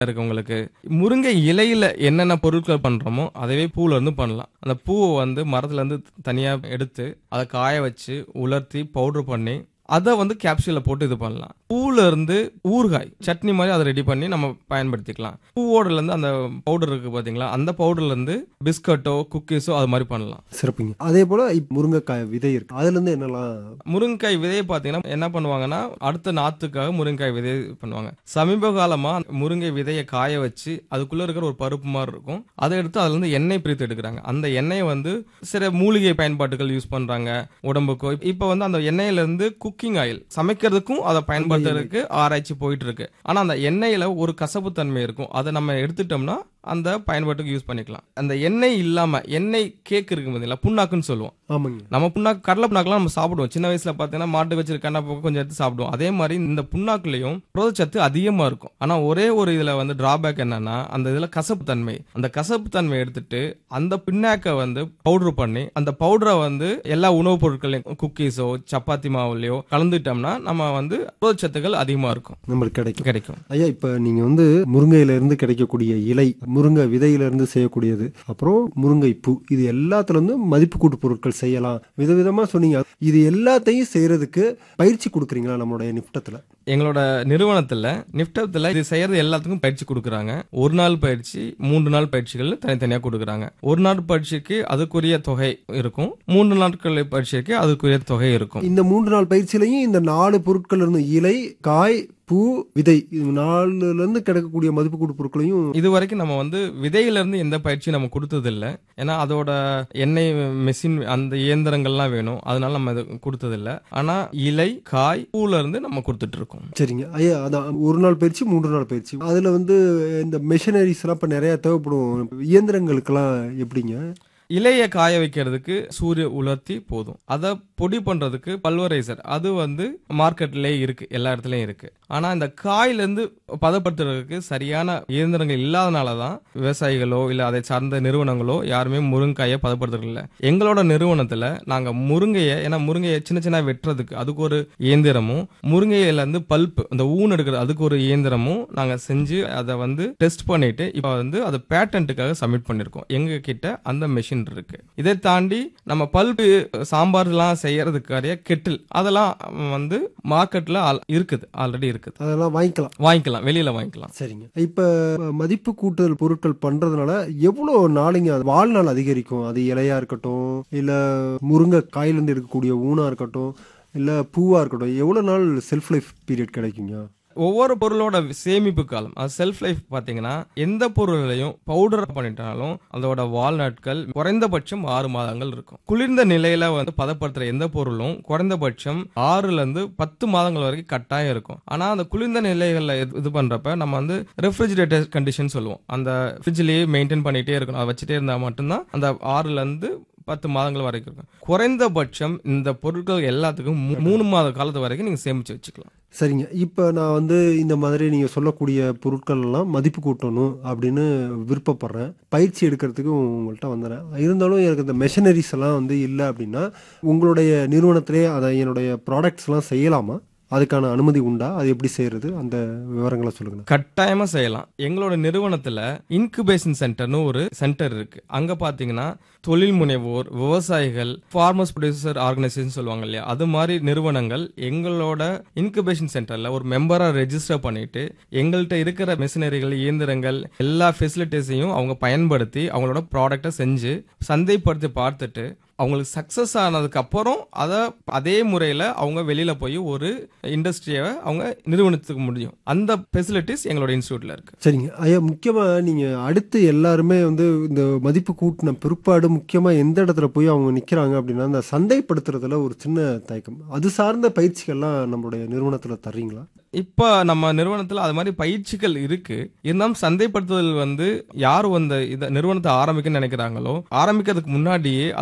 இருக்கவங்களுக்கு முருங்கை இலையில என்னென்ன பொருட்கள் பண்றோமோ அதவே பூல இருந்து பண்ணலாம் அந்த பூவை வந்து மரத்துல இருந்து தனியா எடுத்து அதை காய வச்சு உலர்த்தி பவுடர் பண்ணி அதை வந்து கேப்சூல போட்டு இது பண்ணலாம் பூல இருந்து ஊறுகாய் சட்னி மாதிரி அதை ரெடி பண்ணி நம்ம பயன்படுத்திக்கலாம் பூவோடல இருந்து அந்த பவுடர் இருக்கு பாத்தீங்களா அந்த பவுடர்ல இருந்து பிஸ்கட்டோ குக்கீஸோ அது மாதிரி பண்ணலாம் சிறப்புங்க அதே போல இப்ப முருங்கைக்காய் விதை இருக்கு அதுல இருந்து என்னெல்லாம் முருங்கைக்காய் விதையை பார்த்தீங்கன்னா என்ன பண்ணுவாங்கன்னா அடுத்த நாத்துக்காக முருங்கைக்காய் விதை பண்ணுவாங்க சமீப காலமா முருங்கை விதையை காய வச்சு அதுக்குள்ள இருக்கிற ஒரு பருப்பு மாதிரி இருக்கும் அதை எடுத்து அதுல இருந்து எண்ணெய் பிரித்து எடுக்கிறாங்க அந்த எண்ணெயை வந்து சில மூலிகை பயன்பாட்டுகள் யூஸ் பண்றாங்க உடம்புக்கோ இப்போ வந்து அந்த எண்ணெயில இருந்து குக்கிங் ஆயில் சமைக்கிறதுக்கும் அதை பயன்படுத்துறதுக்கு ஆராய்ச்சி போயிட்டு இருக்கு ஆனா அந்த எண்ணெயில ஒரு கசப்பு தன்மை இருக்கும் அதை நம்ம எடுத்துட்டோம்னா அந்த பயன்பாட்டுக்கு யூஸ் பண்ணிக்கலாம் அந்த எண்ணெய் இல்லாம எண்ணெய் கேக் இருக்கு பாத்தீங்களா புண்ணாக்குன்னு சொல்லுவோம் ஆமாங்க நம்ம புண்ணாக்கு கடலை புண்ணாக்குலாம் நம்ம சாப்பிடுவோம் சின்ன வயசுல பார்த்தீங்கன்னா மாட்டு வச்சிருக்க கண்ணா போக்கு கொஞ்சம் எடுத்து சாப்பிடுவோம் அதே மாதிரி இந்த புண்ணாக்குலயும் புரதச்சத்து அதிகமா இருக்கும் ஆனா ஒரே ஒரு இதுல வந்து டிராபேக் என்னன்னா அந்த இதுல கசப்பு தன்மை அந்த கசப்பு தன்மை எடுத்துட்டு அந்த பின்னாக்க வந்து பவுடர் பண்ணி அந்த பவுடரை வந்து எல்லா உணவுப் பொருட்களையும் குக்கீஸோ சப்பாத்தி மாவுலயோ கலந்துட்டோம்னா நம்ம வந்து புரதச்சத்துக்கள் அதிகமா இருக்கும் நம்மளுக்கு கிடைக்கும் கிடைக்கும் ஐயா இப்ப நீங்க வந்து முருங்கையில இருந்து கிடைக்கக்கூடிய இலை முருங்கை விதையில இருந்து செய்யக்கூடியது அப்புறம் முருங்கை பூ இது எல்லாத்துல இருந்து மதிப்பு கூட்டு பொருட்கள் செய்யலாம் விதவிதமா சொன்னீங்க இது எல்லாத்தையும் செய்யறதுக்கு பயிற்சி கொடுக்குறீங்களா நம்மளுடைய நிப்டத்துல எங்களோட நிறுவனத்துல நிப்டத்துல இது செய்யறது எல்லாத்துக்கும் பயிற்சி கொடுக்குறாங்க ஒரு நாள் பயிற்சி மூன்று நாள் பயிற்சிகள் தனித்தனியா கொடுக்குறாங்க ஒரு நாள் பயிற்சிக்கு அதுக்குரிய தொகை இருக்கும் மூன்று நாட்கள் பயிற்சிக்கு அதுக்குரிய தொகை இருக்கும் இந்த மூன்று நாள் பயிற்சியிலையும் இந்த நாலு பொருட்கள் இருந்து இலை காய் பூ விதை இது நாலுல இருந்து கிடைக்கக்கூடிய மதிப்பு கூட்டு பொருட்களையும் இது வரைக்கும் நம்ம வந்து விதையில இருந்து எந்த பயிற்சியும் நம்ம கொடுத்தது இல்ல ஏன்னா அதோட எண்ணெய் மெஷின் அந்த இயந்திரங்கள்லாம் வேணும் அதனால நம்ம இது கொடுத்தது இல்ல ஆனா இலை காய் பூல இருந்து நம்ம கொடுத்துட்டு இருக்கோம் சரிங்க ஐயா அதான் ஒரு நாள் பயிற்சி மூன்று நாள் பயிற்சி அதுல வந்து இந்த மெஷினரிஸ் எல்லாம் இப்ப நிறைய தேவைப்படும் இயந்திரங்களுக்கெல்லாம் எப்படிங்க இலைய காய வைக்கிறதுக்கு சூரிய உலர்த்தி போதும் அதை பொடி பண்றதுக்கு பல்வரைசர் அது வந்து மார்க்கெட்லயே இருக்கு எல்லா இடத்துலயும் இருக்கு ஆனா இந்த காயில இருந்து பதப்படுத்துறதுக்கு சரியான இயந்திரங்கள் இல்லாதனால தான் விவசாயிகளோ இல்ல அதை சார்ந்த நிறுவனங்களோ யாருமே முருங்கையை பதப்படுத்துறது இல்ல எங்களோட நிறுவனத்துல நாங்க முருங்கையை ஏன்னா முருங்கையை சின்ன சின்ன வெட்டுறதுக்கு அதுக்கு ஒரு இயந்திரமும் முருங்கையில இருந்து பல்ப் அந்த ஊன் எடுக்கிறது அதுக்கு ஒரு இயந்திரமும் நாங்க செஞ்சு அதை வந்து டெஸ்ட் பண்ணிட்டு இப்ப வந்து அது பேட்டன்ட்டுக்காக சப்மிட் பண்ணிருக்கோம் எங்க கிட்ட அந்த மெஷின் இருக்கு இதை தாண்டி நம்ம பல்பு சாம்பார்லாம் செய்யறதுக்காரிய கெட்டில் அதெல்லாம் வந்து மார்க்கெட்ல இருக்குது ஆல்ரெடி இருக்குது அதெல்லாம் வாங்கிக்கலாம் வாங்கிக்கலாம் வெளியில வாங்கிக்கலாம் சரிங்க இப்ப மதிப்பு கூட்டுதல் பொருட்கள் பண்றதுனால எவ்வளவு நாளைங்க அது வாழ்நாள் அதிகரிக்கும் அது இலையா இருக்கட்டும் இல்ல முருங்கை காயிலிருந்து எடுக்கக்கூடிய ஊனா இருக்கட்டும் இல்ல பூவா இருக்கட்டும் எவ்வளவு நாள் செல்ஃப் லைஃப் பீரியட் கிடைக்குங்க ஒவ்வொரு பொருளோட சேமிப்பு காலம் அது செல்ஃப் லைஃப் பாத்தீங்கன்னா எந்த பொருளையும் பவுடர் பண்ணிட்டாலும் அதோட வாழ்நாட்கள் குறைந்தபட்சம் ஆறு மாதங்கள் இருக்கும் குளிர்ந்த நிலையில வந்து பதப்படுத்துற எந்த பொருளும் குறைந்தபட்சம் ஆறுல இருந்து பத்து மாதங்கள் வரைக்கும் கட்டாயம் இருக்கும் ஆனா அந்த குளிர்ந்த நிலைகள்ல இது- இது பண்றப்ப நம்ம வந்து ரெஃப்ரிஜிரேட்டர் கண்டிஷன் சொல்லுவோம் அந்த ஃப்ரிட்ஜ்லயே மெயின்டைன் பண்ணிட்டே இருக்கணும் அதை வச்சுட்டே இருந்தா மட்டும்தான் அந்த ஆறுல இருந்து பத்து மாதங்கள் வரைக்கும் இருக்கும் குறைந்தபட்சம் இந்த பொருட்கள் எல்லாத்துக்கும் மூ- மூணு மாத காலத்து வரைக்கும் நீங்க சேமிச்சு வச்சுக்கலாம் சரிங்க இப்போ நான் வந்து இந்த மாதிரி நீங்கள் சொல்லக்கூடிய பொருட்கள் எல்லாம் மதிப்பு கூட்டணும் அப்படின்னு விருப்பப்படுறேன் பயிற்சி எடுக்கிறதுக்கு உங்கள்கிட்ட வந்துடுறேன் இருந்தாலும் எனக்கு இந்த மெஷினரிஸ் எல்லாம் வந்து இல்லை அப்படின்னா உங்களுடைய நிறுவனத்திலே அதை என்னுடைய ப்ராடக்ட்ஸ் எல்லாம் செய்யலாமா அதுக்கான அனுமதி உண்டா அது எப்படி செய்யறது அந்த விவரங்களை சொல்லுங்க கட்டாயமா செய்யலாம் எங்களோட நிறுவனத்துல இன்குபேஷன் சென்டர்னு ஒரு சென்டர் இருக்கு அங்க பாத்தீங்கன்னா தொழில் முனைவோர் விவசாயிகள் ஃபார்மர்ஸ் ப்ரொடியூசர் ஆர்கனைசேஷன் சொல்லுவாங்க இல்லையா அது மாதிரி நிறுவனங்கள் எங்களோட இன்குபேஷன் சென்டர்ல ஒரு மெம்பரா ரெஜிஸ்டர் பண்ணிட்டு எங்கள்கிட்ட இருக்கிற மெஷினரிகள் இயந்திரங்கள் எல்லா ஃபெசிலிட்டிஸையும் அவங்க பயன்படுத்தி அவங்களோட ப்ராடக்ட்டை செஞ்சு சந்தைப்படுத்தி பார்த்துட்டு அவங்களுக்கு சக்சஸ் ஆனதுக்கு அப்புறம் அதை அதே முறையில் அவங்க வெளியில போய் ஒரு இண்டஸ்ட்ரியை அவங்க நிறுவனத்துக்கு முடியும் அந்த ஃபெசிலிட்டிஸ் எங்களோட இன்ஸ்டியூட்ல இருக்கு சரிங்க ஐயா முக்கியமா நீங்க அடுத்து எல்லாருமே வந்து இந்த மதிப்பு கூட்டின பிற்பாடு முக்கியமா எந்த இடத்துல போய் அவங்க நிக்கிறாங்க அப்படின்னா இந்த சந்தைப்படுத்துறதுல ஒரு சின்ன தயக்கம் அது சார்ந்த பயிற்சிகள்லாம் நம்மளுடைய நிறுவனத்துல தர்றீங்களா இப்போ நம்ம நிறுவனத்தில் அது மாதிரி பயிற்சிகள் இருக்கு இருந்தாலும் சந்தைப்படுத்துதல் வந்து யார் அந்த இத நிறுவனத்தை ஆரம்பிக்கணும்னு நினைக்கிறாங்களோ ஆரம்பிக்கிறதுக்கு முன்னாடியே அதோட சந்தை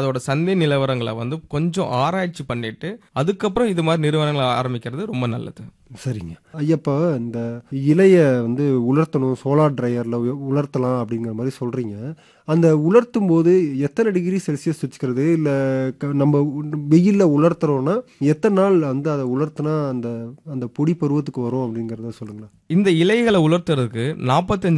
சந்தை நிலவரங்களை வந்து கொஞ்சம் ஆராய்ச்சி பண்ணிட்டு அதுக்கப்புறம் இது மாதிரி நிறுவனங்களை ஆரம்பிக்கிறது ரொம்ப நல்லது சரிங்க ஐயப்பா இந்த இலைய வந்து உலர்த்தணும் சோலார் ட்ரையர்ல உலர்த்தலாம் அப்படிங்கிற மாதிரி சொல்றீங்க அந்த உலர்த்தும் போது எத்தனை டிகிரி செல்சியஸ் வச்சுக்கிறது இல்ல க- நம்ம வெயில்ல உலர்த்துறோம்னா எத்தனை நாள் வந்து அதை உலர்த்தினா அந்த அந்த பொடி பருவத்துக்கு வரும் அப்படிங்கறத சொல்லுங்களேன் இந்த இலைகளை உலர்த்துறதுக்கு 45